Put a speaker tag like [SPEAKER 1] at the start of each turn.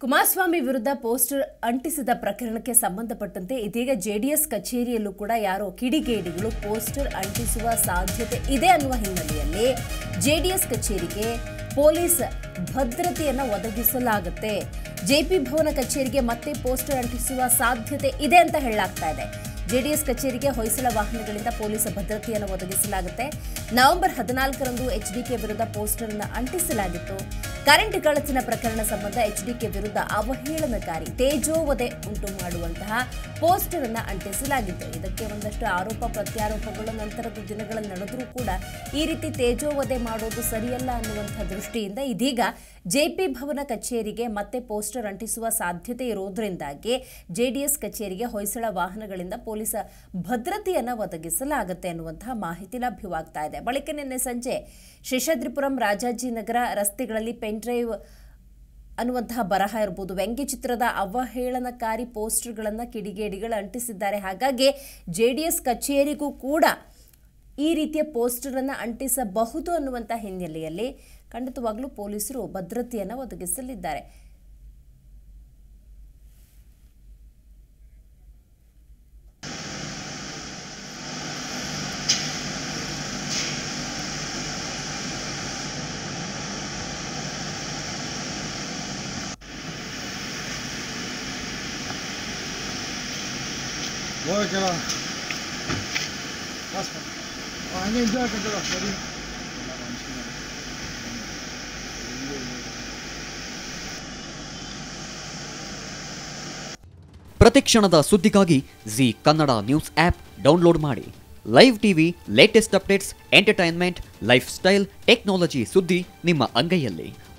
[SPEAKER 1] ಕುಮಾರಸ್ವಾಮಿ ವಿರುದ್ಧ ಪೋಸ್ಟರ್ ಅಂಟಿಸಿದ ಪ್ರಕರಣಕ್ಕೆ ಸಂಬಂಧಪಟ್ಟಂತೆ ಇದೀಗ ಜೆಡಿಎಸ್ ಕಚೇರಿಯಲ್ಲೂ ಕೂಡ ಯಾರೋ ಕಿಡಿಗೇಡಿಗಳು ಪೋಸ್ಟರ್ ಅಂಟಿಸುವ ಸಾಧ್ಯತೆ ಇದೆ ಅನ್ನುವ ಹಿನ್ನೆಲೆಯಲ್ಲಿ ಜೆಡಿಎಸ್ ಕಚೇರಿಗೆ ಪೊಲೀಸ್ ಭದ್ರತೆಯನ್ನು ಒದಗಿಸಲಾಗುತ್ತೆ ಜೆಪಿ ಭವನ ಕಚೇರಿಗೆ ಮತ್ತೆ ಪೋಸ್ಟರ್ ಅಂಟಿಸುವ ಸಾಧ್ಯತೆ ಇದೆ ಅಂತ ಹೇಳಲಾಗ್ತಾ ಇದೆ ಜೆಡಿಎಸ್ ಕಚೇರಿಗೆ ಹೊಯ್ಸಳ ವಾಹನಗಳಿಂದ ಪೊಲೀಸ್ ಭದ್ರತೆಯನ್ನು ಒದಗಿಸಲಾಗುತ್ತೆ ನವೆಂಬರ್ ಹದಿನಾಲ್ಕರಂದು ಎಚ್ಡಿಕೆ ವಿರುದ್ಧ ಪೋಸ್ಟರ್ ಅನ್ನು ಅಂಟಿಸಲಾಗಿತ್ತು ಕರೆಂಟ್ ಕಳಚಿನ ಪ್ರಕರಣ ಸಂಬಂಧ ಎಚ್ಡಿಕೆ ವಿರುದ್ಧ ಅವಹೇಳನಕಾರಿ ತೇಜೋವಧೆ ಉಂಟು ಮಾಡುವಂತಹ ಪೋಸ್ಟರ್ ಅನ್ನು ಅಂಟಿಸಲಾಗಿತ್ತು ಇದಕ್ಕೆ ಒಂದಷ್ಟು ಆರೋಪ ಪ್ರತ್ಯಾರೋಪಗಳು ನಂತರದ ದಿನಗಳಲ್ಲಿ ನಡೆದರೂ ಕೂಡ ಈ ರೀತಿ ತೇಜೋವಧೆ ಮಾಡೋದು ಸರಿಯಲ್ಲ ಅನ್ನುವಂಥ ದೃಷ್ಟಿಯಿಂದ ಇದೀಗ ಜೆಪಿ ಭವನ ಕಚೇರಿಗೆ ಮತ್ತೆ ಪೋಸ್ಟರ್ ಅಂಟಿಸುವ ಸಾಧ್ಯತೆ ಇರೋದ್ರಿಂದಾಗಿ ಜೆಡಿಎಸ್ ಕಚೇರಿಗೆ ಹೊಯ್ಸಳ ವಾಹನಗಳಿಂದ ಪೊಲೀಸ್ ಭದ್ರತೆಯನ್ನು ಒದಗಿಸಲಾಗುತ್ತೆ ಅನ್ನುವಂತಹ ಮಾಹಿತಿ ಲಭ್ಯವಾಗ್ತಾ ಇದೆ ಬಳಿಕ ನಿನ್ನೆ ಸಂಜೆ ಶೇಷಾದ್ರಿಪುರಂ ರಾಜಾಜಿನಗರ ರಸ್ತೆಗಳಲ್ಲಿ ಪೆನ್ಡ್ರೈವ್ ಅನ್ನುವಂತಹ ಬರಹ ಇರ್ಬೋದು ವ್ಯಂಗ್ಯ ಚಿತ್ರದ ಅವಹೇಳನಕಾರಿ ಪೋಸ್ಟರ್ಗಳನ್ನು ಕಿಡಿಗೇಡಿಗಳು ಅಂಟಿಸಿದ್ದಾರೆ ಹಾಗಾಗಿ ಜೆ ಡಿ ಎಸ್ ಕಚೇರಿಗೂ ಕೂಡ ಈ ರೀತಿಯ ಪೋಸ್ಟರನ್ನು ಅಂಟಿಸಬಹುದು ಅನ್ನುವಂಥ ಹಿನ್ನೆಲೆಯಲ್ಲಿ ಖಂಡಿತವಾಗ್ಲೂ ಪೊಲೀಸರು ಭದ್ರತೆಯನ್ನು ಒದಗಿಸಲಿದ್ದಾರೆ
[SPEAKER 2] ಹೋಗಕ್ಕೆಲ್ಲ ಹಂಗೆ ಎಂಜಾಯ್ ಆಗ್ತದಲ್ಲ ಸರಿ
[SPEAKER 3] ಪ್ರತಿಕ್ಷಣದ ಸುದ್ದಿಗಾಗಿ Zee Kannada news app download ಮಾಡಿ live TV latest updates entertainment lifestyle technology ಸುದ್ದಿ ನಿಮ್ಮ ಅಂಗೈಯಲ್ಲಿ